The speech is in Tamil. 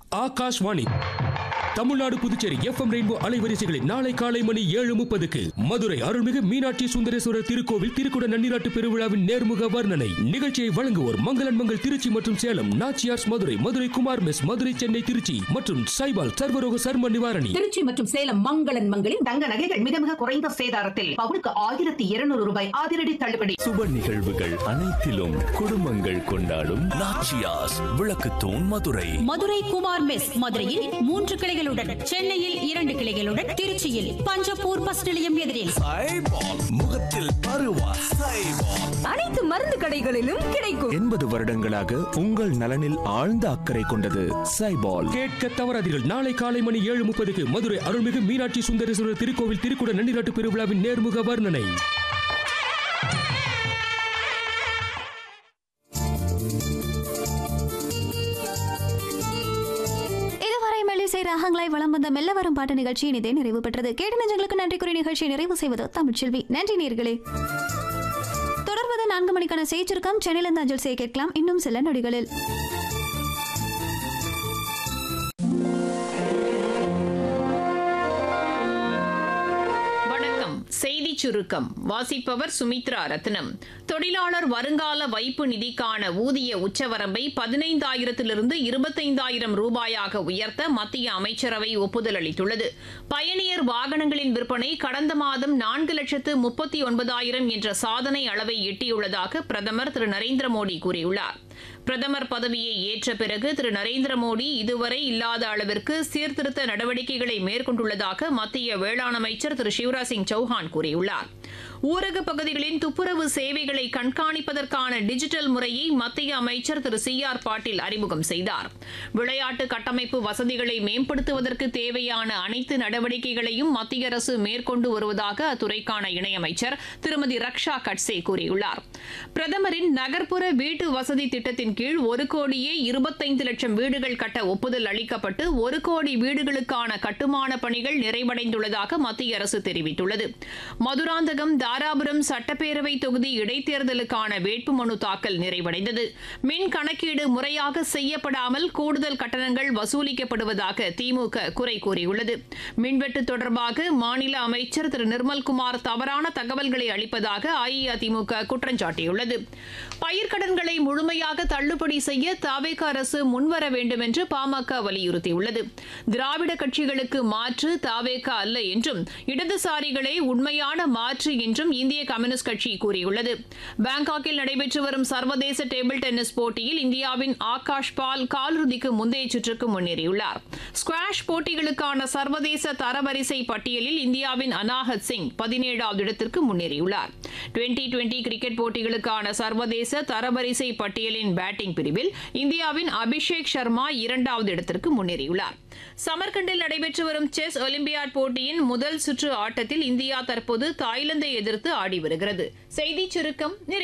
ஆகாஷ்வாணி தமிழ்நாடு புதுச்சேரி எஃப்எம் ரெயின்போ அலைவரிசைகளில் நாளை காலை மணி ஏழு முப்பதுக்கு மதுரை அருள்மிகு மீனாட்சி சுந்தரேஸ்வரர் திருக்கோவில் திருக்குட நன்னிராட்டு பெருவிழாவின் நேர்முக வர்ணனை நிகழ்ச்சியை வழங்குவோர் மங்களன் மங்கள் திருச்சி மற்றும் சேலம் நாச்சியார்ஸ் மதுரை மதுரை குமார் மெஸ் மதுரை சென்னை திருச்சி மற்றும் சைபால் சர்வரோக சர்ம நிவாரணி திருச்சி மற்றும் சேலம் மங்களன் மங்களில் தங்க நகைகள் மிக மிக குறைந்த சேதாரத்தில் பவுனுக்கு ஆயிரத்தி இருநூறு ரூபாய் அதிரடி தள்ளுபடி சுப நிகழ்வுகள் அனைத்திலும் குடும்பங்கள் கொண்டாடும் நாச்சியாஸ் விளக்குத்தூண் மதுரை மதுரை குமார் மெஸ் மதுரையில் மூன்று கிளைகளுடன் சென்னையில் இரண்டு கிளைகளுடன் திருச்சியில் பஞ்சப்பூர் பஸ் நிலையம் எதிரில் சைபால் முகத்தில் பருவா சைபால் அனைத்து மருந்து கடைகளிலும் கிடைக்கும் எண்பது வருடங்களாக உங்கள் நலனில் ஆழ்ந்த அக்கறை கொண்டது சைபால் கேட்க தவறாதீர்கள் நாளை காலை மணி ஏழு முப்பதுக்கு மதுரை அருள்மிகு மீனாட்சி சுந்தரேஸ்வரர் திருக்கோவில் திருக்குட நன்னிராட்டு பெருவிழாவின் நேர்முக வர்ணனை இதுவரை மெல்லிசை ராகங்களாய் வளம் வந்த மெல்ல வரும் பாட்டு நிகழ்ச்சி இனிதே நிறைவு பெற்றது கேட்டு நெஞ்சங்களுக்கு நன்றி கூறி நிகழ்ச்சியை நிறைவு செய்வது தமிழ்ச்செல்வி நன்றி நேர்களே தொடர்வது நான்கு மணிக்கான செய்திருக்கம் சென்னையிலிருந்து அஞ்சல் செய்ய கேட்கலாம் இன்னும் சில நொடிகளில் வணக்கம் செய்தி சுருக்கம் வாசிப்பவர் சுமித்ரா ரத்னம் தொழிலாளர் வருங்கால வைப்பு நிதிக்கான ஊதிய உச்சவரம்பை பதினைந்தாயிரத்திலிருந்து இருபத்தைந்தாயிரம் ரூபாயாக உயர்த்த மத்திய அமைச்சரவை ஒப்புதல் அளித்துள்ளது பயணியர் வாகனங்களின் விற்பனை கடந்த மாதம் நான்கு லட்சத்து முப்பத்தி ஒன்பதாயிரம் என்ற சாதனை அளவை எட்டியுள்ளதாக பிரதமர் திரு நரேந்திர மோடி கூறியுள்ளார் பிரதமர் பதவியை ஏற்ற பிறகு திரு நரேந்திர மோடி இதுவரை இல்லாத அளவிற்கு சீர்திருத்த நடவடிக்கைகளை மேற்கொண்டுள்ளதாக மத்திய வேளாண் அமைச்சர் திரு சிவராஜ் சிங் சௌஹான் கூறியுள்ளார் ஊரக பகுதிகளின் துப்புரவு சேவைகளை கண்காணிப்பதற்கான டிஜிட்டல் முறையை மத்திய அமைச்சர் திரு சி ஆர் பாட்டீல் அறிமுகம் செய்தார் விளையாட்டு கட்டமைப்பு வசதிகளை மேம்படுத்துவதற்கு தேவையான அனைத்து நடவடிக்கைகளையும் மத்திய அரசு மேற்கொண்டு வருவதாக அத்துறைக்கான இணையமைச்சர் திருமதி ரக்ஷா கட்சே கூறியுள்ளார் பிரதமரின் நகர்ப்புற வீட்டு வசதி திட்டத்தின் கீழ் ஒரு கோடியே இருபத்தைந்து லட்சம் வீடுகள் கட்ட ஒப்புதல் அளிக்கப்பட்டு ஒரு கோடி வீடுகளுக்கான கட்டுமான பணிகள் நிறைவடைந்துள்ளதாக மத்திய அரசு தெரிவித்துள்ளது மதுராந்தகம் தாராபுரம் சட்டப்பேரவை தொகுதி இடைத்தேர்தலுக்கான வேட்புமனு தாக்கல் நிறைவடைந்தது மின் கணக்கீடு முறையாக செய்யப்படாமல் கூடுதல் கட்டணங்கள் வசூலிக்கப்படுவதாக திமுக குறை கூறியுள்ளது மின்வெட்டு தொடர்பாக மாநில அமைச்சர் திரு நிர்மல்குமார் தவறான தகவல்களை அளிப்பதாக அஇஅதிமுக குற்றம் சாட்டியுள்ளது பயிர்க்கடன்களை முழுமையாக தள்ளுபடி செய்ய தாவேக அரசு முன்வர வேண்டும் என்று பாமக வலியுறுத்தியுள்ளது திராவிட கட்சிகளுக்கு மாற்று தாவேக அல்ல என்றும் இடதுசாரிகளே உண்மையான மாற்று என்றும் இந்திய கம்யூனிஸ்ட் கட்சி கூறியுள்ளது பாங்காக்கில் நடைபெற்று வரும் சர்வதேச டேபிள் டென்னிஸ் போட்டியில் இந்தியாவின் ஆகாஷ் பால் காலிறுதிக்கு முந்தைய சுற்றுக்கு முன்னேறியுள்ளார் ஸ்குவாஷ் போட்டிகளுக்கான சர்வதேச தரவரிசை பட்டியலில் இந்தியாவின் அனாஹத் சிங் பதினேழாவது இடத்திற்கு முன்னேறியுள்ளார் டுவெண்டி டுவெண்டி கிரிக்கெட் போட்டிகளுக்கான சர்வதேச தரவரிசை பட்டியலின் பேட்டிங் பிரிவில் இந்தியாவின் அபிஷேக் சர்மா இரண்டாவது இடத்திற்கு முன்னேறியுள்ளார் சமர்கண்டில் நடைபெற்று வரும் செஸ் ஒலிம்பியாட் போட்டியின் முதல் சுற்று ஆட்டத்தில் இந்தியா தற்போது தாய்லாந்தை எதிர்த்து ஆடி வருகிறது செய்திச் சுருக்கம் நிறைவு